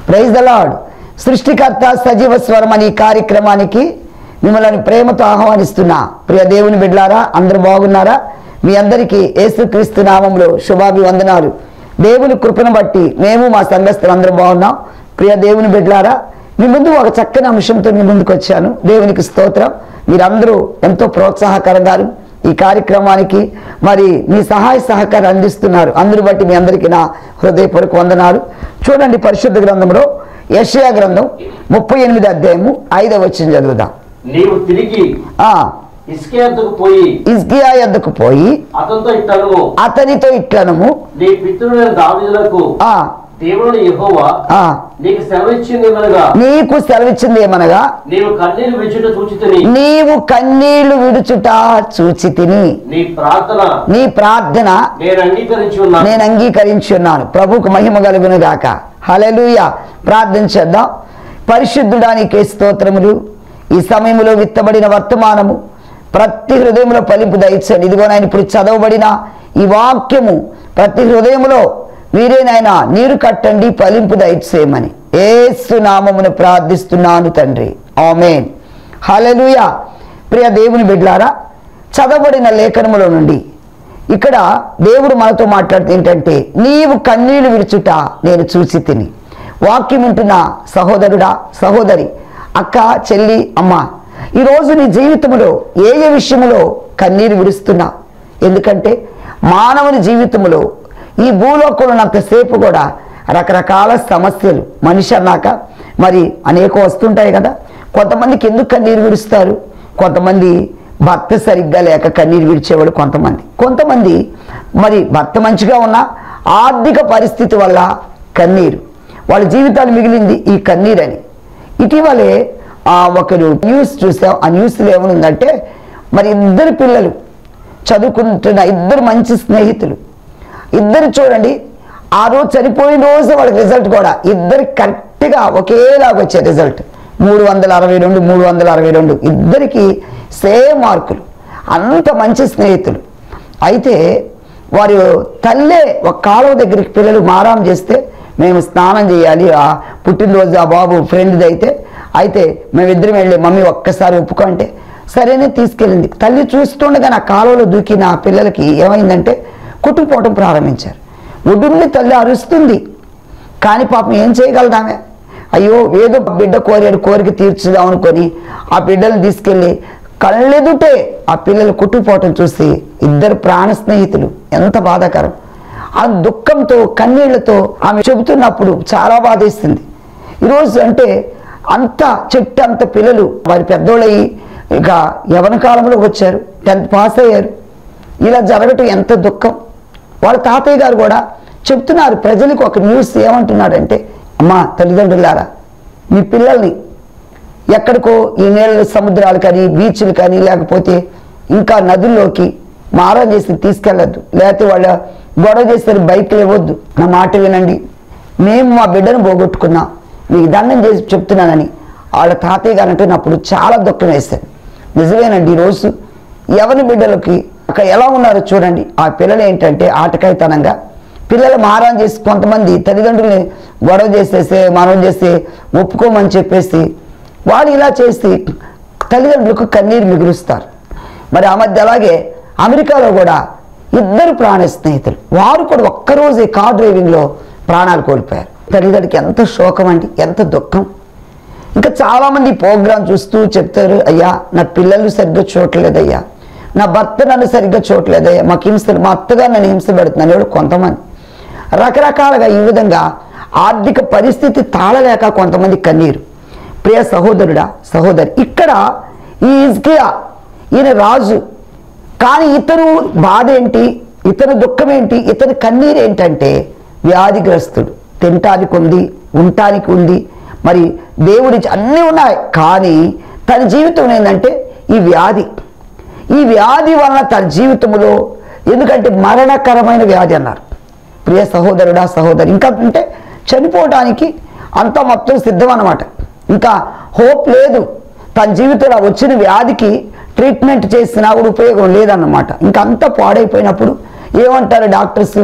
Praise the lord సృష్టికర్త సజీవ స్వరం అనే ఈ కార్యక్రమానికి మిమ్మల్ని ప్రేమతో ఆహ్వానిస్తున్నా ప్రియ దేవుని బిడ్లారా అందరూ బాగున్నారా మీ అందరికీ యేసుక్రీస్తు నామంలో శుభాభివందనాలు దేవుని కృపను బట్టి మేము మా సంఘస్థులు అందరూ బాగున్నాం ప్రియ దేవుని బిడ్లారా మీ ముందు ఒక చక్కని అంశంతో మీ ముందుకు వచ్చాను దేవునికి స్తోత్రం మీరందరూ ఎంతో ప్రోత్సాహకరంగా ఈ కార్యక్రమానికి మరి మీ సహాయ సహకారం అందిస్తున్నారు అందరు బట్టి మీ అందరికీ నా హృదయపూర్వక వందనాలు చూడండి పరిశుద్ధ గ్రంథంలో యషయా గ్రంథం ముప్పై ఎనిమిది అధ్యాయము ఐదవ వచ్చిన చదువుదాం నీవు తిరిగి ఆ ఇస్కేతుకు పోయి ఇజ్కియా యొద్దకు పోయి అతనితో ఇట్టను అతనితో ఇట్లనము నీ పితృడైన దావీదులకు ఆ దేవుడు యెహోవా ఆ నీకు సెలవిచ్చింది ఏమనగా నీకు సెలవిచ్చింది ఏమనగా నీవు కన్నీరు విచ్చుట చూచితిని నీవు కన్నీళ్లు విడుచుట చూచి తిని నీ ప్రార్థన నీ ప్రార్థన నేను అంగీకరించి ఉన్నాను నేను అంగీకరించి ఉన్నాను ప్రభుకు మహిమ కలుగును గాక హలెలూయ ప్రార్థన చేద్దాం పరిశుద్ధుడానికి స్తోత్రములు ఈ సమయంలో విత్తబడిన వర్తమానము ప్రతి హృదయంలో పలింపు దయచండి ఇదిగో నాయన ఇప్పుడు చదవబడిన ఈ వాక్యము ప్రతి హృదయంలో మీరే నాయన నీరు కట్టండి పలింపు దయచేయమని ఏసు నామమును ప్రార్థిస్తున్నాను తండ్రి ఆమెన్ హలెలూయ ప్రియ దేవుని బిడ్లారా చదవబడిన లేఖనములో నుండి ఇక్కడ దేవుడు మనతో మాట్లాడుతూ ఏంటంటే నీవు కన్నీళ్లు విడుచుట నేను చూసి తిని వాక్యం వింటున్న సహోదరుడా సహోదరి అక్క చెల్లి అమ్మ ఈరోజు నీ జీవితంలో ఏ ఏ విషయంలో కన్నీరు విడుస్తున్నా ఎందుకంటే మానవుని జీవితంలో ఈ భూలోకంలో ఉన్నంతసేపు కూడా రకరకాల సమస్యలు మనిషి అన్నాక మరి అనేక వస్తుంటాయి కదా కొంతమందికి ఎందుకు కన్నీరు విడుస్తారు కొంతమంది భర్త సరిగ్గా లేక కన్నీరు విడిచేవాడు కొంతమంది కొంతమంది మరి భర్త మంచిగా ఉన్న ఆర్థిక పరిస్థితి వల్ల కన్నీరు వాళ్ళ జీవితాలు మిగిలింది ఈ కన్నీరని ఇటీవలే ఆ, ఒకరు న్యూస్ చూసాం ఆ న్యూస్లో ఏమనుందంటే మరి ఇద్దరు పిల్లలు చదువుకుంటున్న ఇద్దరు మంచి స్నేహితులు ఇద్దరు చూడండి ఆ రోజు చనిపోయిన రోజు వాళ్ళకి రిజల్ట్ కూడా ఇద్దరు కరెక్ట్గా ఒకేలాగా వచ్చే రిజల్ట్ మూడు వందల అరవై రెండు మూడు వందల అరవై రెండు ఇద్దరికి సేమ్ మార్కులు అంత మంచి స్నేహితులు అయితే వారి తల్లే ఒక కాలువ దగ్గరికి పిల్లలు మారాం చేస్తే మేము స్నానం చేయాలి ఆ పుట్టినరోజు ఆ బాబు ఫ్రెండ్ది అయితే అయితే మేమిద్దరం వెళ్ళి మమ్మీ ఒక్కసారి ఒప్పుకో అంటే సరేనే తీసుకెళ్ళింది తల్లి చూస్తుండగా నా కాలువలో దూకిన ఆ పిల్లలకి ఏమైందంటే కుట్టుకుపోవటం ప్రారంభించారు ఒడ్డుని తల్లి అరుస్తుంది కానీ పాపం ఏం చేయగలదామె అయ్యో ఏదో బిడ్డ కోరాడు కోరిక తీర్చుదాం అనుకొని ఆ బిడ్డలను తీసుకెళ్ళి కళ్ళెదుటే ఆ పిల్లలు కుట్టుకుపోవటం చూసి ఇద్దరు ప్రాణ స్నేహితులు ఎంత బాధాకరం ఆ దుఃఖంతో కన్నీళ్లతో ఆమె చెబుతున్నప్పుడు చాలా బాధేస్తుంది ఈరోజు అంటే అంత చెట్టు అంత పిల్లలు వారి పెద్దోళ్ళయి ఇక యవన కాలంలో వచ్చారు టెన్త్ పాస్ అయ్యారు ఇలా జరగటం ఎంత దుఃఖం వాళ్ళ తాతయ్య గారు కూడా చెప్తున్నారు ప్రజలకు ఒక న్యూస్ ఏమంటున్నాడంటే అమ్మా తల్లిదండ్రులారా మీ పిల్లల్ని ఎక్కడికో ఈ నీళ్ళ సముద్రాలు కానీ బీచ్లు కానీ లేకపోతే ఇంకా నదుల్లోకి మారం చేసి తీసుకెళ్ళద్దు లేకపోతే వాళ్ళ గొడవ చేస్తారు బైక్లు ఇవ్వద్దు నా మాట వినండి మేము మా బిడ్డను పోగొట్టుకున్నాం మీకు దండం చేసి చెప్తున్నానని వాళ్ళ తాతయ్య గారు అంటున్నప్పుడు చాలా దుఃఖం వేస్తారు నిజమేనండి ఈరోజు ఎవరి బిడ్డలకి అక్కడ ఎలా ఉన్నారో చూడండి ఆ పిల్లలు ఏంటంటే ఆటకాయితనంగా పిల్లలు మారం చేసి కొంతమంది తల్లిదండ్రుల్ని గొడవ చేసేసి మనం చేసి ఒప్పుకోమని చెప్పేసి వాళ్ళు ఇలా చేసి తల్లిదండ్రులకు కన్నీరు మిగులుస్తారు మరి ఆ మధ్య అలాగే అమెరికాలో కూడా ఇద్దరు ప్రాణ స్నేహితులు వారు కూడా ఒక్కరోజే కార్ డ్రైవింగ్లో ప్రాణాలు కోల్పోయారు తల్లిదండ్రులకి ఎంత శోకం అండి ఎంత దుఃఖం ఇంకా చాలామంది ప్రోగ్రాం చూస్తూ చెప్తారు అయ్యా నా పిల్లలు సరిగ్గా చూడలేదయ్యా నా భర్త నన్ను సరిగ్గా చూడలేదయ్యా మాకు హింసలు మా అత్తగారు నన్ను హింస పెడుతున్నాను ఎవడు కొంతమంది రకరకాలుగా ఈ విధంగా ఆర్థిక పరిస్థితి తాళలేక కొంతమంది కన్నీరు ప్రియ సహోదరుడా సహోదరి ఇక్కడ ఈ ఇజ్కియా ఈయన రాజు కానీ ఇతను బాధ ఏంటి ఇతని దుఃఖం ఏంటి ఇతని కన్నీరు ఏంటంటే వ్యాధిగ్రస్తుడు తినటానికి ఉంది ఉండటానికి ఉంది మరి దేవుడి అన్నీ ఉన్నాయి కానీ తన జీవితం ఏంటంటే ఈ వ్యాధి ఈ వ్యాధి వలన తన జీవితంలో ఎందుకంటే మరణకరమైన వ్యాధి అన్నారు ప్రియ సహోదరుడా సహోదరి ఇంకా అంటే చనిపోవడానికి అంతా మొత్తం సిద్ధం అన్నమాట ఇంకా హోప్ లేదు తన జీవితంలో వచ్చిన వ్యాధికి ట్రీట్మెంట్ చేసినా కూడా ఉపయోగం లేదన్నమాట ఇంకా అంతా పాడైపోయినప్పుడు ఏమంటారు డాక్టర్స్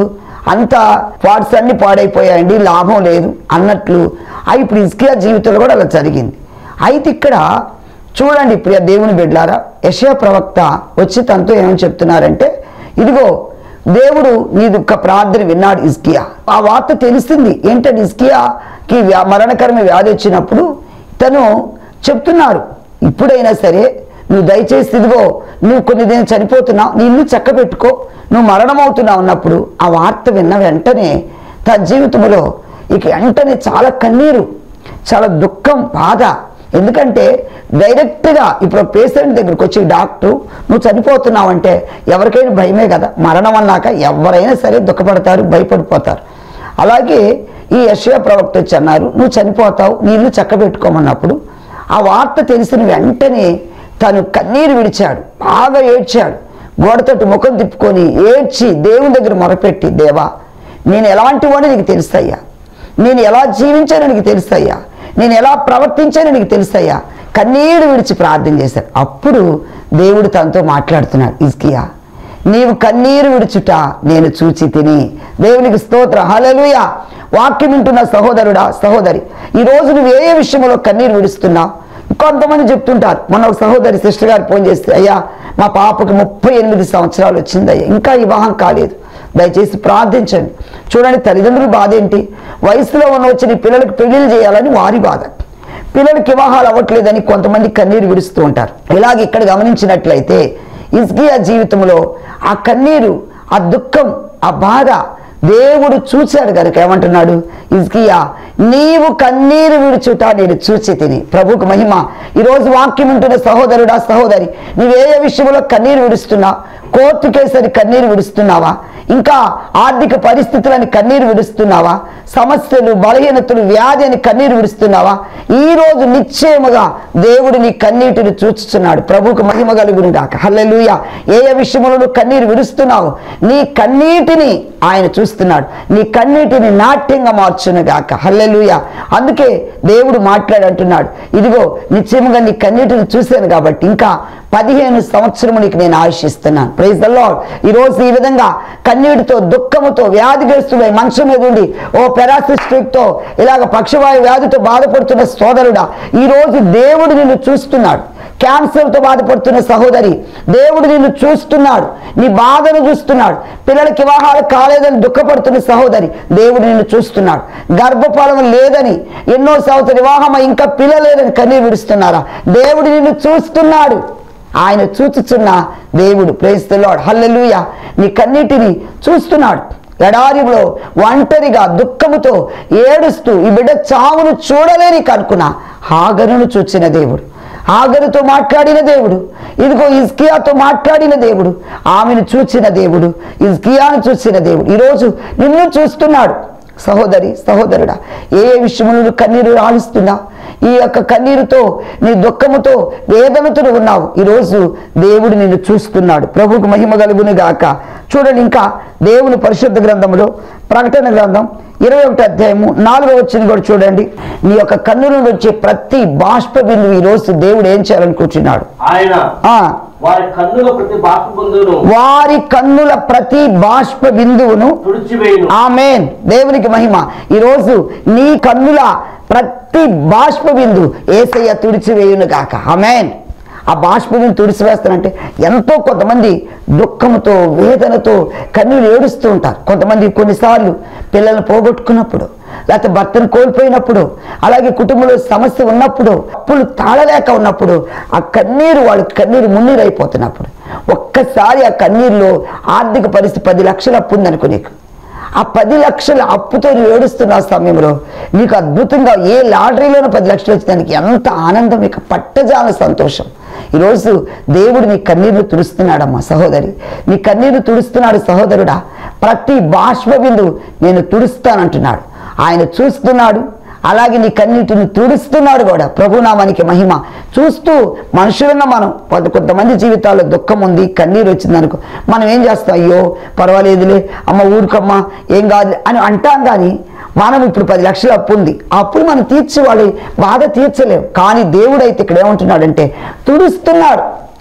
అంత పార్ట్స్ అన్ని పాడైపోయాయండి లాభం లేదు అన్నట్లు ఆ ఇప్పుడు ఇస్కియా జీవితంలో కూడా అలా జరిగింది అయితే ఇక్కడ చూడండి ప్రియ దేవుని బిడ్లారా యశయ ప్రవక్త వచ్చి తనతో ఏమని చెప్తున్నారంటే ఇదిగో దేవుడు నీ దుఃఖ ప్రార్థన విన్నాడు ఇస్కియా ఆ వార్త తెలిసింది ఏంటంటే ఇస్కియాకి వ్యా- మరణకరమ వ్యాధి వచ్చినప్పుడు తను చెప్తున్నారు ఇప్పుడైనా సరే నువ్వు దయచేసి ఇదిగో నువ్వు కొన్ని దిన చనిపోతున్నావు నీ ఇల్లు చక్క పెట్టుకో నువ్వు మరణమవుతున్నావు అన్నప్పుడు ఆ వార్త విన్న వెంటనే తన జీవితంలో ఇక వెంటనే చాలా కన్నీరు చాలా దుఃఖం బాధ ఎందుకంటే డైరెక్ట్గా ఇప్పుడు పేషెంట్ దగ్గరికి వచ్చి డాక్టర్ నువ్వు చనిపోతున్నావు అంటే ఎవరికైనా భయమే కదా మరణం అన్నాక ఎవరైనా సరే దుఃఖపడతారు భయపడిపోతారు అలాగే ఈ యశ్వ ప్రవక్త వచ్చి అన్నారు నువ్వు చనిపోతావు నీళ్ళు చక్కబెట్టుకోమన్నప్పుడు ఆ వార్త తెలిసిన వెంటనే తను కన్నీరు విడిచాడు బాగా ఏడ్చాడు గోడతోటి ముఖం తిప్పుకొని ఏడ్చి దేవుని దగ్గర మొరపెట్టి దేవా నేను ఎలాంటి వాడిని నీకు తెలుసయ్యా నేను ఎలా జీవించానో నీకు తెలుసయ్యా నేను ఎలా ప్రవర్తించానో నీకు తెలుసయ్యా కన్నీరు విడిచి ప్రార్థన చేశాడు అప్పుడు దేవుడు తనతో మాట్లాడుతున్నాడు ఇస్కియా నీవు కన్నీరు విడుచుట నేను చూచి తిని దేవునికి స్తోత్ర హలలుయ వాక్యం వింటున్న సహోదరుడా సహోదరి ఈ రోజు నువ్వు ఏ ఏ విషయంలో కన్నీరు విడుస్తున్నావు కొంతమంది చెప్తుంటారు మొన్న ఒక సహోదరి సిస్టర్ గారు ఫోన్ చేస్తే అయ్యా మా పాపకి ముప్పై ఎనిమిది సంవత్సరాలు వచ్చిందయ్యా ఇంకా వివాహం కాలేదు దయచేసి ప్రార్థించండి చూడండి తల్లిదండ్రుల బాధ ఏంటి వయసులో ఉన్న వచ్చిన పిల్లలకు పెళ్లిళ్ళు చేయాలని వారి బాధ పిల్లలకి వివాహాలు అవ్వట్లేదని కొంతమంది కన్నీరు విడుస్తూ ఉంటారు ఇలాగ ఇక్కడ గమనించినట్లయితే ఇస్కియా జీవితంలో ఆ కన్నీరు ఆ దుఃఖం ఆ బాధ దేవుడు చూశాడు కనుక ఏమంటున్నాడు ఇస్కియా నీవు కన్నీరు విడుచుట నేను చూచి తిని ప్రభుకు మహిమ ఈరోజు వాక్యం ఉంటున్న సహోదరుడా సహోదరి నువ్వు ఏ ఏ విషయంలో కన్నీరు విడుస్తున్నా కోర్టు కేసరి కన్నీరు విడుస్తున్నావా ఇంకా ఆర్థిక పరిస్థితులని కన్నీరు విడుస్తున్నావా సమస్యలు బలహీనతలు వ్యాధి అని కన్నీరు విడుస్తున్నావా ఈ రోజు నిశ్చయముగా దేవుడు నీ కన్నీటిని చూచుచున్నాడు ప్రభుకు మహిమ కలుగును గాక హల్లెలూయ ఏ ఏ విషయంలో నువ్వు కన్నీరు విడుస్తున్నావు నీ కన్నీటిని ఆయన చూస్తున్నాడు నీ కన్నీటిని నాట్యంగా మార్చును గాక హల్లెలూయ అందుకే దేవుడు మాట్లాడంటున్నాడు ఇదిగో నిశ్చయముగా నీ కన్నీటిని చూశాను కాబట్టి ఇంకా పదిహేను సంవత్సరము నీకు నేను ఆశిస్తున్నాను ప్రైజ్ ద లార్డ్ ఈ రోజు ఈ విధంగా కన్నీటితో దుఃఖముతో వ్యాధిగ్రస్తుడై మంచం మీద ఉండి ఓ పెరాసిస్టిక్ తో ఇలాగ పక్షవాయు వ్యాధితో బాధపడుతున్న సోదరుడా ఈ రోజు దేవుడు నిన్ను చూస్తున్నాడు క్యాన్సర్తో బాధపడుతున్న సహోదరి దేవుడు నిన్ను చూస్తున్నాడు నీ బాధను చూస్తున్నాడు పిల్లలకి వివాహాలు కాలేదని దుఃఖపడుతున్న సహోదరి దేవుడు నిన్ను చూస్తున్నాడు గర్భఫలం లేదని ఎన్నో సంవత్సరాలు వివాహం ఇంకా పిల్లలు లేదని కన్నీరు విడుస్తున్నారా దేవుడు నిన్ను చూస్తున్నాడు ఆయన చూచుచున్న దేవుడు ప్రేస్తున్నాడు హల్లెలూయ నీ కన్నీటిని చూస్తున్నాడు ఎడారిలో ఒంటరిగా దుఃఖముతో ఏడుస్తూ ఈ బిడ్డ చావును చూడలేని కనుకున్న హాగరును చూచిన దేవుడు హాగరుతో మాట్లాడిన దేవుడు ఇదిగో ఇస్కియాతో మాట్లాడిన దేవుడు ఆమెను చూచిన దేవుడు ఇస్కియాను చూసిన దేవుడు ఈరోజు నిన్ను చూస్తున్నాడు సహోదరి సహోదరుడా ఏ ఏ విషయములు నువ్వు కన్నీరు రాలుస్తున్నా ఈ యొక్క కన్నీరుతో నీ దుఃఖముతో వేదనతో నువ్వు ఉన్నావు ఈరోజు దేవుడు నిన్ను చూస్తున్నాడు ప్రభువుకు మహిమ కలుగును గాక చూడండి ఇంకా దేవుని పరిశుద్ధ గ్రంథములో ప్రకటన గ్రంథం ఇరవై ఒకటి అధ్యాయము నాలుగో వచ్చిన కూడా చూడండి నీ యొక్క కన్నుల నుంచి ప్రతి బాష్ప బిందువు ఈరోజు దేవుడు ఏం చేయాలనుకుంటున్నాడు ఆయన ఆ వారి కన్నుల ప్రతి బాష్ప బంధువును వారి కన్నుల ప్రతి బాష్ప బిందువును తుడిచివేయును ఆమెన్ దేవునికి మహిమ ఈరోజు నీ కన్నుల ప్రతి బాష్ప బిందు ఏసయ్య తుడిచివేయును గాక ఆమెన్ ఆ బాష్ప బిందు తుడిచివేస్తానంటే ఎంతో కొంతమంది దుఃఖంతో వేదనతో కన్నీళ్ళు ఏడుస్తూ ఉంటారు కొంతమంది కొన్నిసార్లు పిల్లల్ని పోగొట్టుకున్నప్పుడు లేకపోతే భర్తను కోల్పోయినప్పుడు అలాగే కుటుంబంలో సమస్య ఉన్నప్పుడు అప్పులు తాళలేక ఉన్నప్పుడు ఆ కన్నీరు వాళ్ళు కన్నీరు మున్నీరు అయిపోతున్నప్పుడు ఒక్కసారి ఆ కన్నీరులో ఆర్థిక పరిస్థితి పది లక్షలు అప్పు ఉందనుకో నీకు ఆ పది లక్షల అప్పుతో నువ్వు ఏడుస్తున్న సమయంలో నీకు అద్భుతంగా ఏ లాటరీలోనూ పది లక్షలు వచ్చినందుకు ఎంత ఆనందం ఇక పట్టజాల సంతోషం ఈరోజు దేవుడు నీ కన్నీరు తుడుస్తున్నాడమ్మా సహోదరి నీ కన్నీరు తుడుస్తున్నాడు సహోదరుడా ప్రతి బాష్ప బిందువు నేను తుడుస్తానంటున్నాడు ఆయన చూస్తున్నాడు అలాగే నీ కన్నీటిని తుడుస్తున్నాడు కూడా ప్రభునామానికి మహిమ చూస్తూ మనుషులున్న మనం కొంత కొంతమంది జీవితాల్లో దుఃఖం ఉంది కన్నీరు వచ్చిందనుకో మనం ఏం చేస్తాం అయ్యో పర్వాలేదులే అమ్మ ఊరుకమ్మా ఏం కాదు అని అంటాం కానీ మనం ఇప్పుడు పది లక్షల అప్పు ఉంది ఆ అప్పులు మనం తీర్చి వాళ్ళ బాధ తీర్చలేము కానీ దేవుడు అయితే ఇక్కడ ఏమంటున్నాడంటే తుడుస్తున్నాడు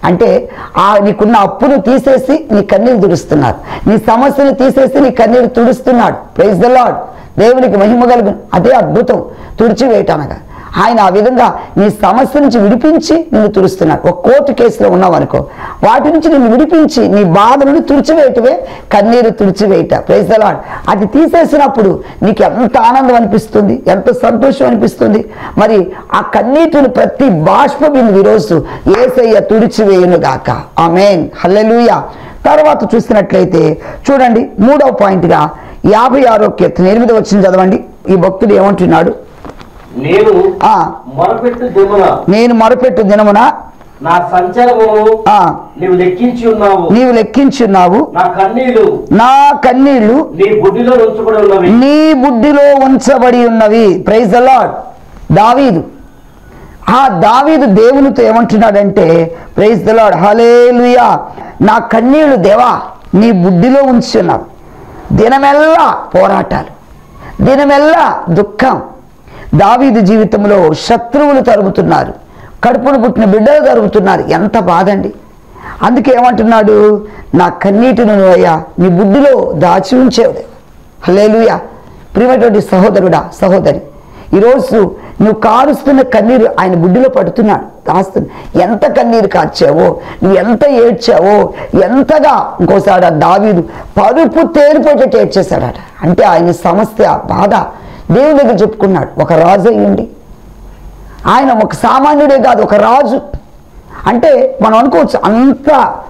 అంటే ఆ నీకున్న అప్పును తీసేసి నీ కన్నీరు తుడుస్తున్నారు నీ సమస్యను తీసేసి నీ కన్నీరు తుడుస్తున్నాడు ప్రైజ్ ద లాడ్ దేవునికి మహిమ కలుగు అదే అద్భుతం తుడిచివేయటనగా ఆయన ఆ విధంగా నీ సమస్య నుంచి విడిపించి నిన్ను తుడుస్తున్నాడు ఒక కోర్టు కేసులో ఉన్నావు అనుకో వాటి నుంచి నిన్ను విడిపించి నీ బాధలను తుడిచివేయటమే కన్నీరు తుడిచివేయట ప్రైజ్ ద లాడ్ అది తీసేసినప్పుడు నీకు ఎంత ఆనందం అనిపిస్తుంది ఎంత సంతోషం అనిపిస్తుంది మరి ఆ కన్నీటిని ప్రతి బాష్ప బిందు ఈరోజు ఏసయ్య తుడిచివేయును గాక ఆమెన్ హల్లెలూయా తర్వాత చూసినట్లయితే చూడండి మూడవ పాయింట్గా యాభై ఆరో కీర్తన ఎనిమిది వచ్చింది చదవండి ఈ భక్తుడు ఏమంటున్నాడు నేను ఆ మొరపెట్టు దిగున నేను మొరపెట్టు దినమున నా సంచలమును ఆ నీవు లెక్కించి ఉన్నావు నీవు లెక్కించున్నావు నా కన్నీళ్లు నా కన్నీళ్లు నీ బుడ్డిలో ఉంచబడి ఉన్నవి నీ బుడ్డిలో ఉంచబడి ఉన్నవి ప్రైజ్ ద లాడ్ దావీదు ఆ దావీదు దేవునితో ఏమంటున్నాడంటే ప్రైజ్ ద లాడ్ హలేలుయా నా కన్నీళ్లు దేవా నీ బుడ్డిలో ఉంచున్నావు దినమెల్లా పోరాటాలు దినమెల్లా దుఃఖం దావీదు జీవితంలో శత్రువులు తరుగుతున్నారు కడుపును పుట్టిన బిడ్డలు తరుగుతున్నారు ఎంత బాధండి అందుకే ఏమంటున్నాడు నా కన్నీటిని నువ్వయ్యా నీ బుడ్డిలో దాచి ఉంచేవు హలేలుయా ప్రియమైనటువంటి సహోదరుడా సహోదరి ఈరోజు నువ్వు కారుస్తున్న కన్నీరు ఆయన బుడ్డిలో పడుతున్నాడు దాస్తున్నా ఎంత కన్నీరు కార్చావో నువ్వు ఎంత ఏడ్చావో ఎంతగా ఇంకోసారి ఆ దావీదు పరుపు తేలిపోయేటట్టు ఏడ్చేశాడట అంటే ఆయన సమస్య బాధ దేవుని దగ్గర చెప్పుకున్నాడు ఒక రాజు అయ్యుండి ఆయన ఒక సామాన్యుడే కాదు ఒక రాజు అంటే మనం అనుకోవచ్చు అంత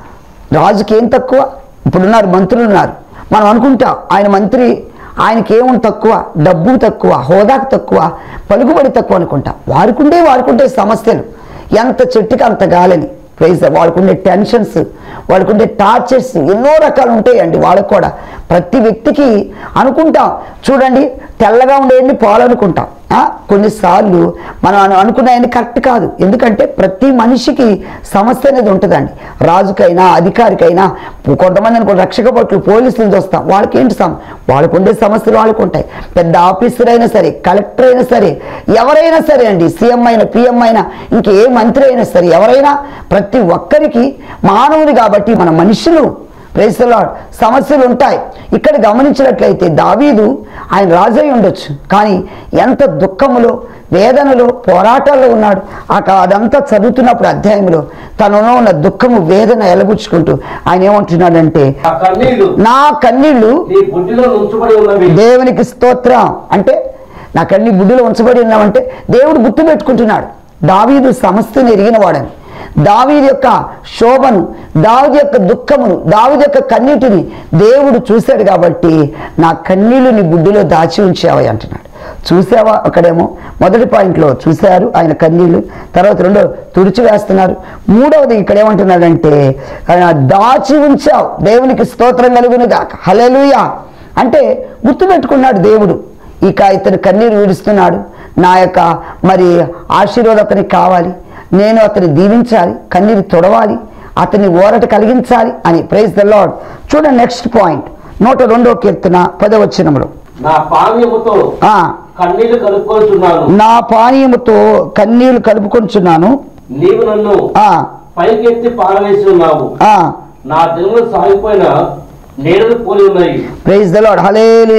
రాజుకి ఏం తక్కువ ఇప్పుడున్నారు మంత్రులు ఉన్నారు మనం అనుకుంటాం ఆయన మంత్రి ఆయనకి ఏముంది తక్కువ డబ్బు తక్కువ హోదాకు తక్కువ పలుకుబడి తక్కువ అనుకుంటాం వారికుండే వారికుండే సమస్యలు ఎంత చెట్టుకి అంత గాలని ప్రైజ్ వాళ్ళకుండే టెన్షన్స్ వాళ్ళకుండే టార్చర్స్ ఎన్నో రకాలు ఉంటాయండి వాళ్ళకు కూడా ప్రతి వ్యక్తికి అనుకుంటాం చూడండి తెల్లగా ఉండేయండి పాలు అనుకుంటాం ఆ, కొన్నిసార్లు మనం అను- అనుకున్నాయని కరెక్ట్ కాదు ఎందుకంటే ప్రతి మనిషికి సమస్య అనేది ఉంటుందండి రాజుకైనా అధికారికైనా కొంతమంది అనుకో రక్షక భటులు పోలీసులు చూస్తాం వాళ్ళకి ఏంటి సమ వాళ్ళకు ఉండే సమస్యలు వాళ్ళకు ఉంటాయి పెద్ద ఆఫీసర్ అయినా సరే కలెక్టర్ అయినా సరే ఎవరైనా సరే అండి సీఎం అయినా పిఎం అయినా ఇంకే మంత్రి అయినా సరే ఎవరైనా ప్రతి ఒక్కరికి మానవుని కాబట్టి మన మనుషులు ప్రేసలాడ్ సమస్యలు ఉంటాయి ఇక్కడ గమనించినట్లయితే దావీదు ఆయన రాజై ఉండొచ్చు కానీ ఎంత దుఃఖములో వేదనలో పోరాటాల్లో ఉన్నాడు ఆ కా- అదంతా చదువుతున్నప్పుడు అధ్యాయంలో తనలో ఉన్న దుఃఖము వేదన ఎలబుచ్చుకుంటూ ఆయన ఏమంటున్నాడంటే నా కన్నీళ్లు నా కన్నీళ్లు నీ బుడ్డిలో ఉంచబడి ఉన్నవి దేవునికి స్తోత్రం అంటే నా కన్ని బుడ్డిలో ఉంచబడి ఉన్నామంటే దేవుడు గుర్తు పెట్టుకుంటున్నాడు దావీదు సమస్యను ఎరిగిన వాడని దావీదు యొక్క శోభను దావీదు యొక్క దుఃఖమును దావీదు యొక్క కన్నీటిని దేవుడు చూశాడు కాబట్టి నా కన్నీళ్లు నీ బుడ్డిలో దాచి ఉంచావా అంటున్నాడు చూసావా అక్కడేమో మొదటి పాయింట్లో చూశారు ఆయన కన్నీళ్లు తర్వాత రెండో తుడిచి వేస్తున్నారు మూడవది ఇక్కడ ఏమంటున్నాడంటే ఆయన దాచి ఉంచావు దేవునికి స్తోత్రం కలుగును గాక హల్లెలూయా అంటే గుర్తుపెట్టుకున్నాడు దేవుడు ఇక ఇతను కన్నీరు విడుస్తున్నాడు నా యొక్క మరి ఆశీర్వాదం అతనికి కావాలి నేను అతన్ని దీవించాలి కన్నీరు తొడవాలి అతని ఓరట కలిగించాలి అని ప్రైజ్ ద లాడ్ చూడండి నెక్స్ట్ పాయింట్ నూట రెండో కీర్తన పదవచనములు నా పానీయముతో ఆ, కన్నీళ్లు కలుపుకొంటున్నాను నా పానీయముతో కన్నీళ్లు కలుపుకొంచున్నాను నీవు నన్ను ఆ, పైకెత్తి పారవేసి ఉన్నావు ఆ, నా దినములు సాగిపోయిన నీడలు పోలి ఉన్నాయి ప్రైజ్ ద లాడ్ హలేలు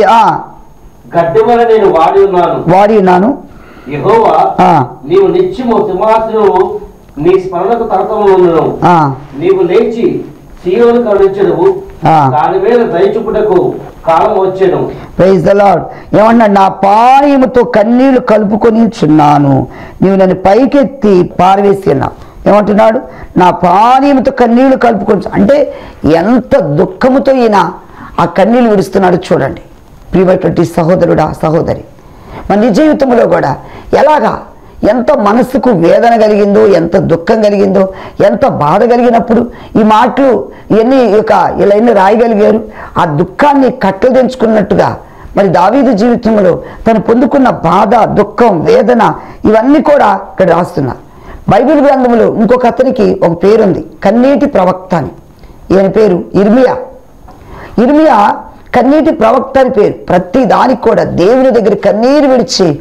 గడ్డి వల్ల నేను వాడి ఉన్నాను వాడి ఉన్నాను యెహోవా ఆ, నీవు నిత్యము సింహాసనము నీ స్మరణకు తరతము ఉండను ఆ, నీవు లేచి సీయోను కరుణించదు ఆ. దాని మీద దయచుపుటకు కాలం వచ్చెను ప్రైజ్ ద లాడ్ ఏమన్నాడు నా పానీయముతో కన్నీళ్లు కలుపుకొని చున్నాను నీవు నన్ను పైకెత్తి పారవేసి ఉన్నావు ఏమంటున్నాడు నా పానీయముతో కన్నీళ్లు కలుపుకొని అంటే ఎంత దుఃఖముతో ఈయన ఆ కన్నీళ్లు విడుస్తున్నాడు చూడండి ప్రియమైనటువంటి సహోదరుడా సహోదరి మన నిజ జీవితంలో కూడా ఎలాగా ఎంత మనసుకు వేదన కలిగిందో ఎంత దుఃఖం కలిగిందో ఎంత బాధ కలిగినప్పుడు ఈ మాటలు ఇవన్నీ యొక్క ఇలా ఎన్ని రాయగలిగారు ఆ దుఃఖాన్ని కట్టలు తెంచుకున్నట్టుగా మరి దావీదు జీవితంలో తను పొందుకున్న బాధ దుఃఖం వేదన ఇవన్నీ కూడా ఇక్కడ రాస్తున్నారు బైబిల్ గ్రంథంలో ఇంకొక అతనికి ఒక పేరుంది కన్నీటి ప్రవక్త అని ఈయన పేరు ఇర్మియా ఇర్మియా కన్నీటి ప్రవక్త అని పేరు ప్రతి దానికి కూడా దేవుని దగ్గర కన్నీరు విడిచి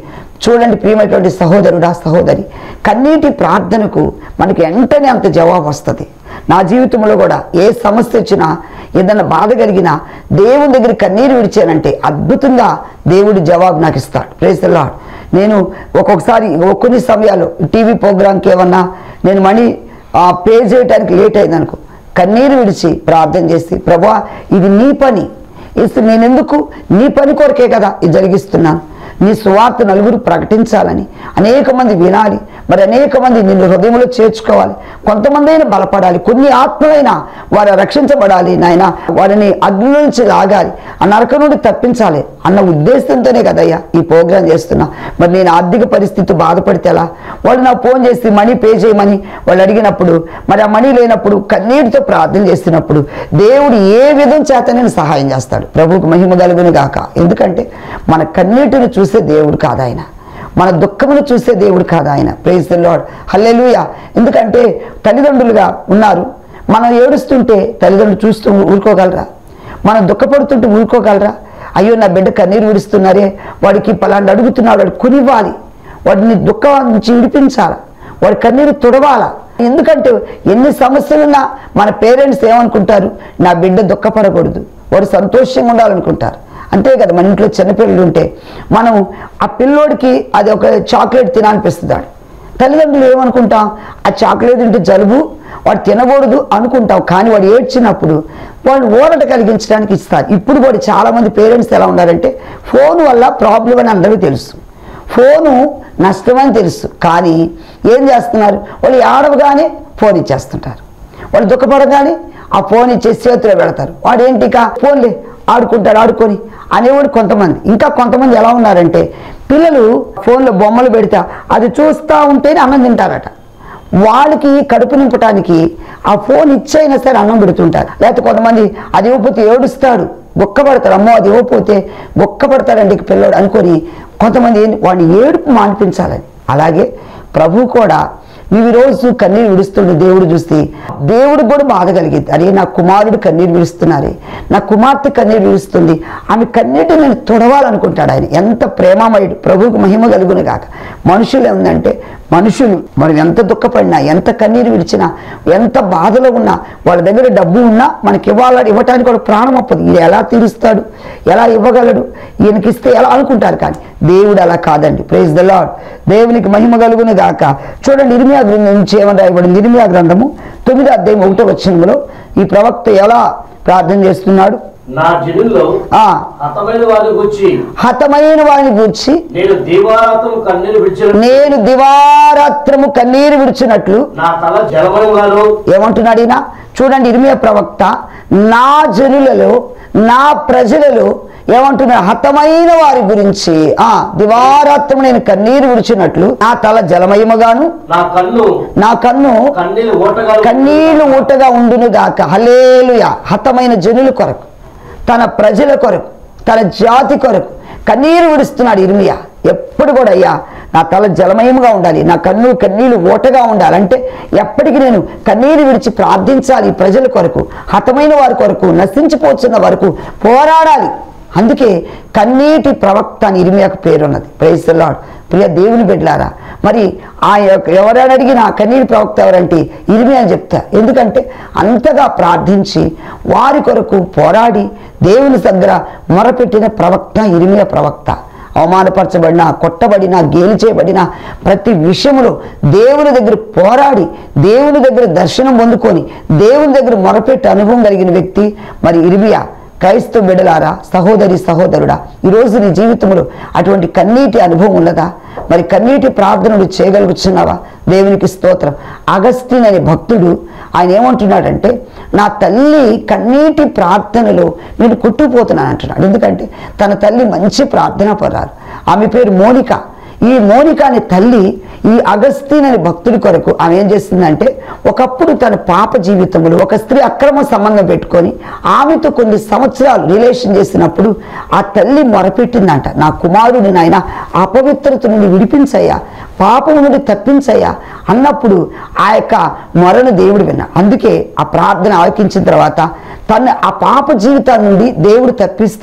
చూడండి ప్రియమైనటువంటి సహోదరుడా సహోదరి కన్నీటి ప్రార్థనకు మనకి వెంటనే అంత జవాబు వస్తుంది నా జీవితంలో కూడా ఏ సమస్య వచ్చినా ఏదైనా బాధ కలిగినా దేవుని దగ్గర కన్నీరు విడిచానంటే అద్భుతంగా దేవుడు జవాబు నాకు ఇస్తాడు ప్రేస్ లాడ్ నేను ఒక్కొక్కసారి కొన్ని సమయాలు టీవీ ప్రోగ్రాంకి ఏమన్నా నేను మనీ పే చేయడానికి లేట్ అయిందనుకో కన్నీరు విడిచి ప్రార్థన చేసి ప్రభా ఇది నీ పని ఇస్తు నేనెందుకు నీ పని కొరకే కదా ఇది జరిగిస్తున్నాను నీ సువార్త నలుగురు ప్రకటించాలని అనేక మంది వినాలి మరి అనేక మంది నిన్ను హృదయంలో చేర్చుకోవాలి కొంతమంది అయినా బలపడాలి కొన్ని ఆత్మలైనా వారు రక్షించబడాలి నాయన వారిని అగ్ని నుంచి లాగాలి ఆ నరక నుండి తప్పించాలి అన్న ఉద్దేశంతోనే కదయ్యా ఈ ప్రోగ్రాం చేస్తున్నా మరి నేను ఆర్థిక పరిస్థితి బాధపడితే ఎలా వాళ్ళు నాకు ఫోన్ చేసి మనీ పే చేయమని వాళ్ళు అడిగినప్పుడు మరి ఆ మనీ లేనప్పుడు కన్నీటితో ప్రార్థన చేస్తున్నప్పుడు దేవుడు ఏ విధం చేత నేను సహాయం చేస్తాడు ప్రభువుకు మహిమ కలుగును గాక ఎందుకంటే మన కన్నీటిని చూసే దేవుడు కాదు ఆయన మన దుఃఖమును చూసే దేవుడు కాదు ఆయన ప్రేజ్ ద లాడ్ హల్లెలూయా ఎందుకంటే తల్లిదండ్రులుగా ఉన్నారు మనం ఏడుస్తుంటే తల్లిదండ్రులు చూస్తూ ఊరుకోగలరా మనం దుఃఖపడుతుంటే ఊరుకోగలరా అయ్యో నా బిడ్డ కన్నీరు విడుస్తున్నారే వాడికి పలాంటి అడుగుతున్నాడు వాడు కొనివ్వాలి వాడిని దుఃఖం నుంచి విడిపించాలి వాడి కన్నీరు తుడవాలా ఎందుకంటే ఎన్ని సమస్యలున్నా మన పేరెంట్స్ ఏమనుకుంటారు నా బిడ్డ దుఃఖపడకూడదు వాడు సంతోషంగా ఉండాలనుకుంటారు అంతే కదా మన ఇంట్లో చిన్నపిల్లలు ఉంటే మనం ఆ పిల్లోడికి అది ఒక చాక్లెట్ తినాలనిపిస్తున్నాడు తల్లిదండ్రులు ఏమనుకుంటాం ఆ చాక్లెట్ తింటే జలుబు వాడు తినకూడదు అనుకుంటాం కానీ వాడు ఏడ్చినప్పుడు వాడు ఊరట కలిగించడానికి ఇస్తారు ఇప్పుడు కూడా చాలామంది పేరెంట్స్ ఎలా ఉన్నారంటే ఫోన్ వల్ల ప్రాబ్లం అని అందరికీ తెలుసు ఫోను నష్టమని తెలుసు కానీ ఏం చేస్తున్నారు వాళ్ళు ఆడవగానే ఫోన్ ఇచ్చేస్తుంటారు వాళ్ళు దుఃఖపడగానే ఆ ఫోన్ ఇచ్చేసి చేతిలో పెడతారు వాడు ఏంటి ఇక ఫోన్లే ఆడుకుంటాడు ఆడుకొని అనేవాడు కొంతమంది ఇంకా కొంతమంది ఎలా ఉన్నారంటే పిల్లలు ఫోన్లో బొమ్మలు పెడితే అది చూస్తూ ఉంటేనే అన్నం తింటారట వాళ్ళకి కడుపు నింపటానికి ఆ ఫోన్ ఇచ్చైనా సరే అన్నం పెడుతుంటారు లేకపోతే కొంతమంది అది ఇవ్వకపోతే ఏడుస్తాడు బొక్కపడతాడు అమ్మో అది ఇవ్వకపోతే బొక్కపడతాడండి ఇక పిల్లోడు అనుకొని కొంతమంది ఏంటి వాడిని ఏడుపు మానిపించాలని అలాగే ప్రభు కూడా నీవు ఈరోజు కన్నీరు విడుస్తుండే దేవుడు చూస్తే దేవుడికి కూడా బాధ కలిగింది అరే నా కుమారుడు కన్నీరు విడుస్తున్నారే నా కుమార్తె కన్నీరు విడుస్తుంది ఆమె కన్నీటిని నేను తొడవాలనుకుంటాడు ఆయన ఎంత ప్రేమమయుడు ప్రభువుకు మహిమ కలుగును గాక మనుషులు ఏంటంటే మనుషులు మనం ఎంత దుఃఖపడినా ఎంత కన్నీరు విడిచినా ఎంత బాధలో ఉన్నా వాళ్ళ దగ్గర డబ్బు ఉన్నా మనకి ఇవ్వాలని ఇవ్వటానికి కూడా ప్రాణం అప్పదు ఈయన ఎలా తీరుస్తాడు ఎలా ఇవ్వగలడు ఈయనకి ఇస్తే ఎలా అనుకుంటారు కానీ దేవుడు అలా కాదండి ప్రైజ్ ద లాడ్ దేవునికి మహిమ కలుగును గాక చూడండి ఇరిమియా గ్రంథం నుంచి ఏమని రాయబడింది ఇరిమియా గ్రంథము తొమ్మిదో అధ్యాయం ఒకటో వచ్చినలో ఈ ప్రవక్త ఎలా ప్రార్థన చేస్తున్నాడు నా జనుల్లో ఆ హతమైన వారి గురించి హతమైన వారిని గూర్చి నేను దీవారాత్రం కన్నీరు విడిచిన నేను దివారాత్రము కన్నీరు విడిచినట్లు నా తల జలమయంగాను ఏమంటున్నాడు ఈయన చూడండి ఇరిమియా ప్రవక్త నా జనులలో నా ప్రజలలో ఏమంటున్నా హతమైన వారి గురించి ఆ దివారాత్రము నేను కన్నీరు విడిచినట్లు నా తల జలమయముగాను నా కన్ను నా కన్ను కన్నీళ్ళు ఓటగా కన్నీళ్లు ఊటగా ఉండును గాక హలేలుయ హతమైన జనుల కొరకు తన ప్రజల కొరకు తన జాతి కొరకు కన్నీరు విడుస్తున్నాడు ఇర్మియా ఎప్పుడు కూడా అయ్యా నా తల జలమయముగా ఉండాలి నా కన్ను కన్నీళ్లు ఓటగా ఉండాలి అంటే ఎప్పటికీ నేను కన్నీరు విడిచి ప్రార్థించాలి ఈ ప్రజల కొరకు హతమైన వారి కొరకు నశించిపోతున్న వరకు పోరాడాలి అందుకే కన్నీటి ప్రవక్త అని ఇరిమియాకు పేరున్నది ప్రైజ్ లాడ్ ప్రియ దేవుని బిడ్డలారా మరి ఆ యొక్క ఎవరైనా అడిగినా కన్నీటి ప్రవక్త ఎవరంటే ఇరిమి అని చెప్తా ఎందుకంటే అంతగా ప్రార్థించి వారి కొరకు పోరాడి దేవుని దగ్గర మొరపెట్టిన ప్రవక్త ఇరిమియ ప్రవక్త అవమానపరచబడిన కొట్టబడిన గేలి చేయబడిన ప్రతి విషయంలో దేవుని దగ్గర పోరాడి దేవుని దగ్గర దర్శనం పొందుకొని దేవుని దగ్గర మొరపెట్టి అనుభవం కలిగిన వ్యక్తి మరి ఇరిమియా క్రైస్తవ బిడలారా సహోదరి సహోదరుడా ఈరోజు నీ జీవితంలో అటువంటి కన్నీటి అనుభవం ఉన్నదా మరి కన్నీటి ప్రార్థనలు చేయగలుగుతున్నావా దేవునికి స్తోత్రం అగస్టిన్ అనే భక్తుడు ఆయన ఏమంటున్నాడంటే నా తల్లి కన్నీటి ప్రార్థనలో నేను కుట్టుకుపోతున్నాను అంటున్నాడు ఎందుకంటే తన తల్లి మంచి ప్రార్థన పర్రారు ఆమె పేరు మోనిక ఈ మోనిక అనే తల్లి ఈ అగస్తీన్ అనే భక్తుడి కొరకు ఆమె ఏం చేస్తుందంటే ఒకప్పుడు తన పాప జీవితంలో ఒక స్త్రీ అక్రమ సంబంధం పెట్టుకొని ఆమెతో కొన్ని సంవత్సరాలు రిలేషన్ చేసినప్పుడు ఆ తల్లి మొరపెట్టిందంట నా కుమారుని నాయన అపవిత్రత నుండి విడిపించయ్యా పాపం నుండి తప్పించయ్యా అన్నప్పుడు ఆ యొక్క మొరను దేవుడు విన్నా అందుకే ఆ ప్రార్థన ఆలకించిన తర్వాత తన ఆ పాప జీవితాల నుండి దేవుడు తప్పిస్తే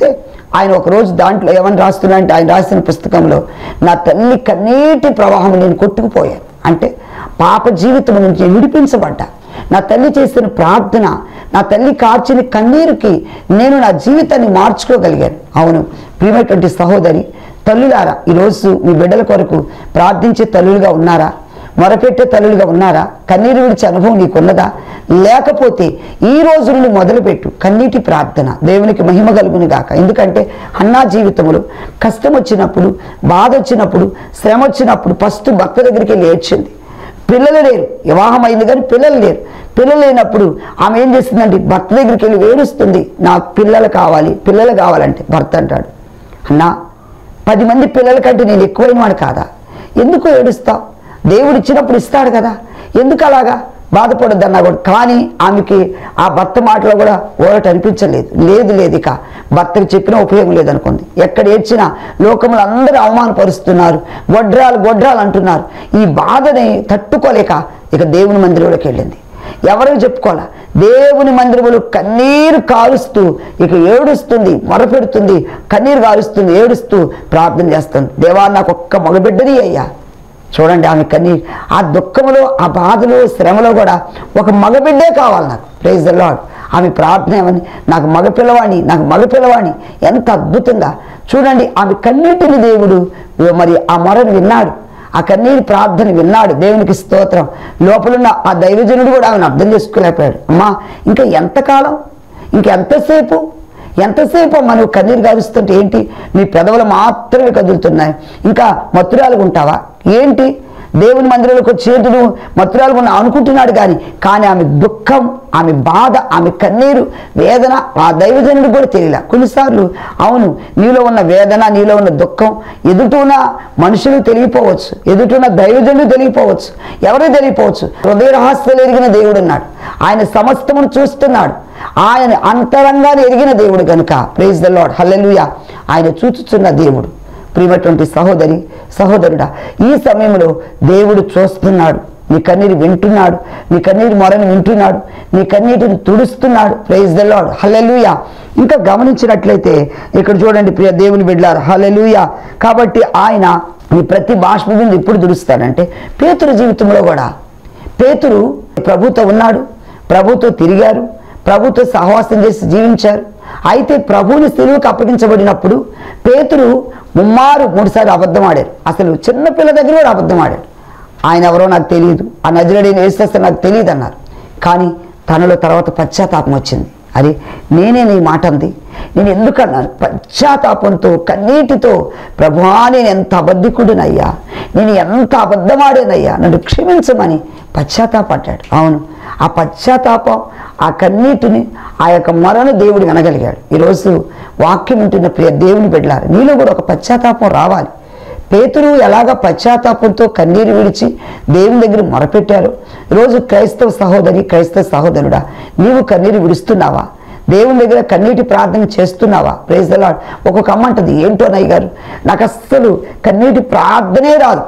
ఆయన ఒక రోజు దాంట్లో ఏమని రాస్తున్నా అంటే ఆయన రాసిన పుస్తకంలో నా తల్లి కన్నీటి ప్రవాహం నేను కొట్టుకుపోయాను అంటే పాప జీవితం నుంచి విడిపించబడ్డా నా తల్లి చేసిన ప్రార్థన నా తల్లి కార్చిన కన్నీరుకి నేను నా జీవితాన్ని మార్చుకోగలిగాను అవును ప్రియమైనటువంటి సహోదరి తల్లులారా ఈరోజు మీ బిడ్డల కొరకు ప్రార్థించే తల్లులుగా ఉన్నారా మొరపెట్టే తల్లులుగా ఉన్నారా కన్నీరు విడిచే అనుభవం నీకున్నదా లేకపోతే ఈ రోజు నుండి మొదలుపెట్టు కన్నీటి ప్రార్థన దేవునికి మహిమ కలుగును గాక ఎందుకంటే అన్నా జీవితంలో కష్టం వచ్చినప్పుడు బాధ వచ్చినప్పుడు శ్రమ వచ్చినప్పుడు ఫస్ట్ భక్త దగ్గరికి వెళ్ళి ఏడ్చింది పిల్లలు లేరు వివాహం అయింది కానీ పిల్లలు లేరు పిల్లలు లేనప్పుడు ఆమె ఏం చేస్తుందంటే భర్త దగ్గరికి వెళ్ళి ఏడుస్తుంది నాకు పిల్లలు కావాలి పిల్లలు కావాలంటే భర్త అంటాడు అన్నా పది మంది పిల్లల కంటే నేను ఎక్కువైన వాడు కాదా ఎందుకు ఏడుస్తావు దేవుడు ఇచ్చినప్పుడు ఇస్తాడు కదా ఎందుకు అలాగా బాధపడద్దు అన్నా కూడా కానీ ఆమెకి ఆ భర్త మాటలో కూడా ఓరట అనిపించలేదు లేదు లేదు ఇక భర్తకు చెప్పినా ఉపయోగం లేదనుకుంది ఎక్కడ ఏడ్చినా లోకములు అందరూ అవమానపరుస్తున్నారు గొడ్రాలు గొడ్రాలు అంటున్నారు ఈ బాధని తట్టుకోలేక ఇక దేవుని మందిరంలోకి వెళ్ళింది ఎవరికి చెప్పుకోవాలా దేవుని మందిరములు కన్నీరు కారుస్తూ ఇక ఏడుస్తుంది మొరపెడుతుంది కన్నీరు కారుస్తుంది ఏడుస్తూ ప్రార్థన చేస్తుంది దేవా నాకు ఒక్క మగబిడ్డని అయ్యా చూడండి ఆమె కన్నీరు ఆ దుఃఖములో ఆ బాధలో శ్రమలో కూడా ఒక మగబిడ్డే కావాలి నాకు ప్రైజ్ ద లాడ్ ఆమె ప్రార్థన ఏమని నాకు మగ పిల్లవాణి నాకు మగ పిల్లవాణి ఎంత అద్భుతంగా చూడండి ఆమె కన్నీటిని దేవుడు మరి ఆ మొరను విన్నాడు ఆ కన్నీటి ప్రార్థన విన్నాడు దేవునికి స్తోత్రం లోపలున్న ఆ దైవజనుడు కూడా ఆమెను అర్థం చేసుకోలేకపోయాడు అమ్మా ఇంకా ఎంతకాలం ఇంకెంతసేపు ఎంతసేపు అమ్మా నువ్వు కన్నీరు గారుస్తుంటే ఏంటి నీ పెదవులు మాత్రమే కదులుతున్నాయి ఇంకా మత్తురాలుగా ఉంటావా ఏంటి దేవుని మందిరంలోకి వచ్చేది నువ్వు మత్తురాలుగా ఉన్నావు అనుకుంటున్నాడు కానీ కానీ ఆమె దుఃఖం ఆమె బాధ ఆమె కన్నీరు వేదన ఆ దైవజనుడు కూడా తెలియలే కొన్నిసార్లు అవును నీలో ఉన్న వేదన నీలో ఉన్న దుఃఖం ఎదుటున్న మనుషులు తెలియపోవచ్చు ఎదుటున్న దైవజనుడు తెలియపోవచ్చు ఎవరో తెలియపోవచ్చు హృదయ రహస్యాలు ఎరిగిన దేవుడు ఉన్నాడు ఆయన సమస్తమును చూస్తున్నాడు ఆయన అంతరంగాన్ని ఎరిగిన దేవుడు కనుక ప్రైజ్ ద లాడ్ హల్లెలూయా ఆయన చూచుచున్న దేవుడు ప్రియమైనటువంటి సహోదరి సహోదరుడా ఈ సమయంలో దేవుడు చూస్తున్నాడు నీ కన్నీరు వింటున్నాడు నీ కన్నీరు మొరని వింటున్నాడు నీ కన్నీటిని తుడుస్తున్నాడు ప్రైజ్ ద లాడ్ హల్లెలూయా ఇంకా గమనించినట్లయితే ఇక్కడ చూడండి ప్రియ దేవుని బిడ్డారు హల్లెలూయా కాబట్టి ఆయన నీ ప్రతి బాష్ప బిందు ఎప్పుడు తుడుస్తాడంటే పేతురు జీవితంలో కూడా పేతురు ప్రభుతో ఉన్నాడు ప్రభుతో తిరిగారు ప్రభుతో సహవాసం చేసి జీవించారు అయితే ప్రభువుని సిలువుకు అప్పగించబడినప్పుడు పేతురు ముమ్మారు మూడుసార్లు అబద్ధం ఆడారు అసలు చిన్న పిల్ల దగ్గర కూడా అబద్ధం ఆడారు ఆయన ఎవరో నాకు తెలియదు ఆ నజరడైన వేసేస్తే నాకు తెలియదు అన్నారు కానీ తనలో తర్వాత పశ్చాత్తాపం వచ్చింది అరే నేనే నీ మాట అంది నేను ఎందుకన్నాను పశ్చాత్తాపంతో కన్నీటితో ప్రభువా నేను ఎంత అబద్ధికుడినయ్యా నేను ఎంత అబద్ధమాడానయ్యా నన్ను క్షమించమని పశ్చాత్తాపడ్డాడు అవును ఆ పశ్చాత్తాపం ఆ కన్నీటిని ఆ యొక్క మరను దేవుడు వినగలిగాడు ఈరోజు వాక్యం ఉంటున్న ప్రియ దేవుని బిడ్డలారు నీలో కూడా ఒక పశ్చాత్తాపం రావాలి పేతురు ఎలాగ పశ్చాత్తాపంతో కన్నీరు విడిచి దేవుని దగ్గర మొరపెట్టారు రోజు క్రైస్తవ సహోదరి క్రైస్తవ సహోదరుడా నీవు కన్నీరు విడుస్తున్నావా దేవుని దగ్గర కన్నీటి ప్రార్థన చేస్తున్నావా ప్రేజ్ ద లార్డ్ ఒక్కొక్క అమ్మ అంటది ఏంటో నయ్య గారు నాకు అస్సలు కన్నీటి ప్రార్థనే రాదు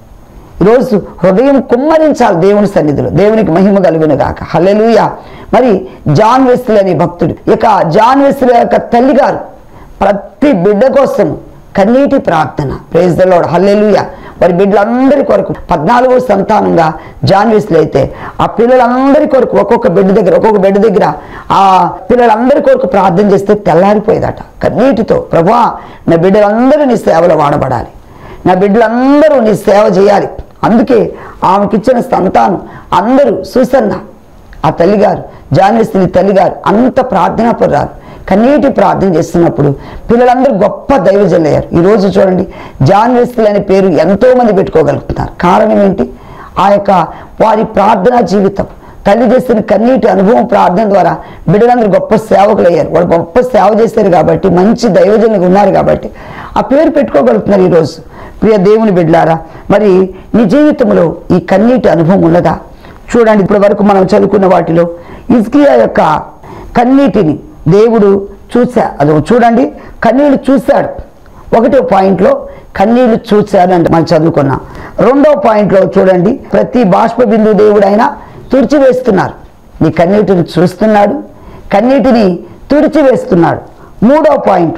ఈరోజు హృదయం కుమ్మరించాలి దేవుని సన్నిధిలో దేవునికి మహిమ కలుగును గాక హల్లెలూయా మరి జాన్ వెస్లీ అనే భక్తుడు ఇక జాన్ వెస్లీ యొక్క తల్లిగారు ప్రతి బిడ్డ కోసం కన్నీటి ప్రార్థన ప్రేజ్ ద లార్డ్ హల్లెలూయా వారి బిడ్డలందరి కొరకు పద్నాలుగో సంతానంగా జాన్ వెస్లీ అయితే ఆ పిల్లలందరి కొరకు ఒక్కొక్క బిడ్డ దగ్గర ఒక్కొక్క బిడ్డ దగ్గర ఆ పిల్లలందరి కొరకు ప్రార్థన చేస్తే తెల్లారిపోయేదట కన్నీటితో ప్రభా నా బిడ్డలందరూ నీ సేవలో వాడబడాలి నా బిడ్డలందరూ నీ సేవ చేయాలి అందుకే ఆమెకిచ్చిన సంతానం అందరూ సుసన్న ఆ తల్లిగారు జాన్వేస్త్రి తల్లిగారు అంత ప్రార్థనా పర్రారు కన్నీటి ప్రార్థన చేస్తున్నప్పుడు పిల్లలందరూ గొప్ప దైవజనులయ్యారు ఈరోజు చూడండి జాన్వేస్త్రి అనే పేరు ఎంతో మంది పెట్టుకోగలుగుతున్నారు కారణం ఏంటి ఆ యొక్క వారి ప్రార్థనా జీవితం తల్లి చేసిన కన్నీటి అనుభవం ప్రార్థన ద్వారా బిడ్డలందరూ గొప్ప సేవకులు అయ్యారు వాళ్ళు గొప్ప సేవ చేశారు కాబట్టి మంచి దైవజనులు ఉన్నారు కాబట్టి ఆ పేరు పెట్టుకోగలుగుతున్నారు ఈరోజు ప్రియ దేవుని బిడ్డలారా మరి నీ జీవితంలో ఈ కన్నీటి అనుభవం ఉన్నదా చూడండి ఇప్పటి వరకు మనం చదువుకున్న వాటిలో ఇజ్కియా యొక్క కన్నీటిని దేవుడు చూసా అది చూడండి కన్నీళ్ళు చూశాడు ఒకటో పాయింట్లో కన్నీళ్లు చూశాడు అంటే మనం చదువుకున్నాం రెండో పాయింట్లో చూడండి ప్రతి బాష్ప బిందు దేవుడైనా తుడిచివేస్తున్నారు నీ కన్నీటిని చూస్తున్నాడు కన్నీటిని తుడిచివేస్తున్నాడు మూడో పాయింట్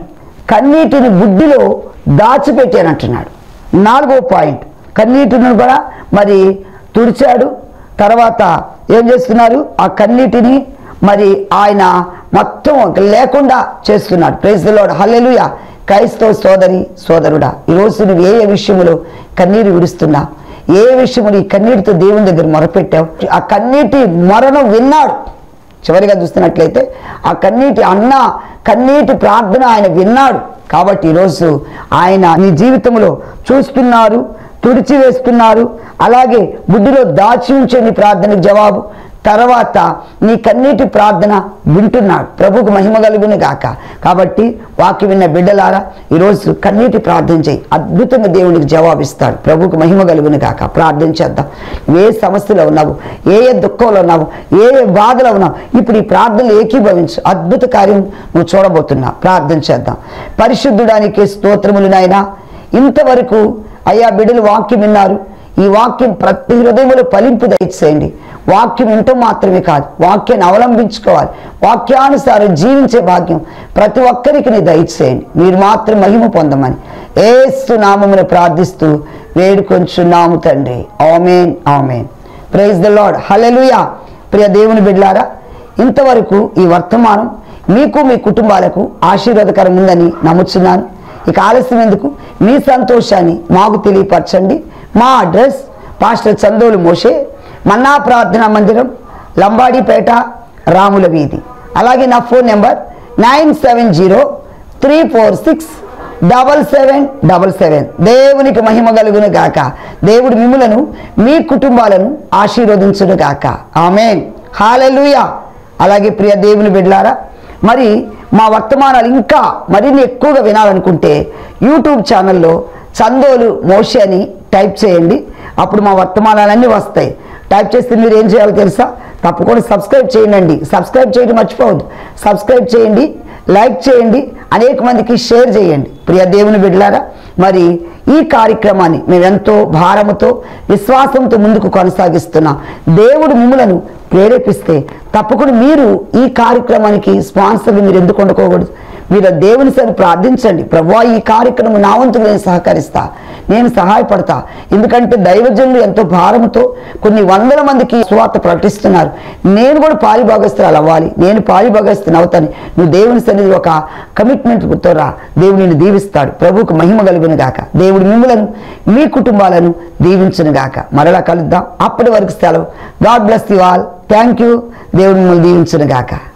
కన్నీటిని బుడ్డిలో దాచిపెట్టానంటున్నాడు నాలుగో పాయింట్ కన్నీటిని కూడా మరి తుడిచాడు తర్వాత ఏం చేస్తున్నారు ఆ కన్నీటిని మరి ఆయన మొత్తం లేకుండా చేస్తున్నాడు ప్రైజ్ లోడ్ హల్లెలూయా క్రైస్తవ సోదరి సోదరుడా ఈరోజు నువ్వు ఏ ఏ విషయంలో కన్నీరు విడుస్తున్నా ఏ విషయములు ఈ కన్నీటితో దేవుని దగ్గర మొరపెట్టావు ఆ కన్నీటి మొరను విన్నాడు చివరిగా చూస్తున్నట్లయితే ఆ కన్నీటి అన్న కన్నీటి ప్రార్థన ఆయన విన్నాడు కాబట్టి ఈరోజు ఆయన నీ జీవితంలో చూస్తున్నారు తుడిచివేస్తున్నారు అలాగే బుద్ధిలో దాచి ఉంచే నీ ప్రార్థనకు జవాబు తర్వాత నీ కన్నీటి ప్రార్థన వింటున్నాడు ప్రభుకు మహిమ కలుగును గాక కాబట్టి వాక్యం విన్న బిడ్డలారా ఈరోజు కన్నీటి ప్రార్థన చేయి అద్భుతంగా దేవునికి జవాబిస్తాడు ప్రభుకు మహిమ కలుగును గాక ప్రార్థన చేద్దాం ఏ సమస్యలో ఉన్నావు ఏ ఏ దుఃఖంలో ఉన్నావు ఏ ఏ బాధలో ఉన్నావు ఇప్పుడు ఈ ప్రార్థనలు ఏకీభవించు అద్భుత కార్యం నువ్వు చూడబోతున్నావు ప్రార్థన చేద్దాం పరిశుద్ధుడానికి స్తోత్రములు నాయనా ఇంతవరకు అయ్యా బిడ్డలు వాక్యం విన్నారు ఈ వాక్యం ప్రతి హృదయములో ఫలింపు దయచేయండి వాక్యం వింటూ మాత్రమే కాదు వాక్యాన్ని అవలంబించుకోవాలి వాక్యానుసారం జీవించే భాగ్యం ప్రతి ఒక్కరికి నీ దయచేయండి మీరు మాత్రం మహిమ పొందమని ఏసు నామమును ప్రార్థిస్తూ వేడుకొంచున్నాము తండ్రి amen amen praise the Lord hallelujah ప్రియ దేవుని బిడ్లారా ఇంతవరకు ఈ వర్తమానం మీకు మీ కుటుంబాలకు ఆశీర్వాదకరం ఉందని నమ్ముచున్నాను ఇక ఆలస్యం ఎందుకు మీ సంతోషాన్ని మాకు తెలియపరచండి మా address pastor Chandolu Moshe manna ప్రార్థనా మందిరం లంబాడిపేట రాముల వీధి అలాగే నా phone number nine seven zero three four six double seven double seven దేవునికి మహిమ కలుగును గాక దేవుడు మిమ్ములను మీ కుటుంబాలను ఆశీర్వదించును గాక ఆమెన్ హాలెలూయా అలాగే ప్రియ దేవుని బిడ్లారా మరి మా వర్తమానాలు ఇంకా మరిన్ని ఎక్కువగా వినాలనుకుంటే యూట్యూబ్ ఛానల్లో చందోలు మోషి అని టైప్ చేయండి అప్పుడు మా వర్తమానాలన్నీ వస్తాయి టైప్ చేస్తే మీరు ఏం చేయాలో తెలుసా తప్పకుండా సబ్స్క్రైబ్ చేయండి సబ్స్క్రైబ్ చేయడం మర్చిపోవద్దు సబ్స్క్రైబ్ చేయండి లైక్ చేయండి అనేక మందికి షేర్ చేయండి ప్రియ దేవుని బిడ్డలారా మరి ఈ కార్యక్రమాన్ని మేము ఎంతో భారముతో విశ్వాసంతో ముందుకు కొనసాగిస్తున్నాం దేవుడు మిమ్మలను ప్రేరేపిస్తే తప్పకుండా మీరు ఈ కార్యక్రమానికి స్పాన్సర్లు మీరు ఎందుకు వండుకోకూడదు మీరు ఆ దేవుని సరి ప్రార్థించండి ప్రభు ఈ కార్యక్రమం నా వంతుకు నేను సహకరిస్తా నేను సహాయపడతా ఎందుకంటే దైవజనులు ఎంతో భారంతో కొన్ని వందల మందికి స్వార్థ ప్రకటిస్తున్నారు నేను కూడా పాలిభాగస్తురాలు అవ్వాలి నేను పాలిభాగస్తుని అవుతాను నువ్వు దేవుని సన్నిధి ఒక కమిట్మెంట్తో రా దేవుడు నిన్ను దీవిస్తాడు ప్రభువుకు మహిమ కలుగును గాక దేవుడు మిమ్మలను మీ కుటుంబాలను దీవించును గాక మరలా కలుద్దాం అప్పటి వరకు సెలవు God bless you all thank you దేవుడు మిమ్మల్ని దీవించును గాక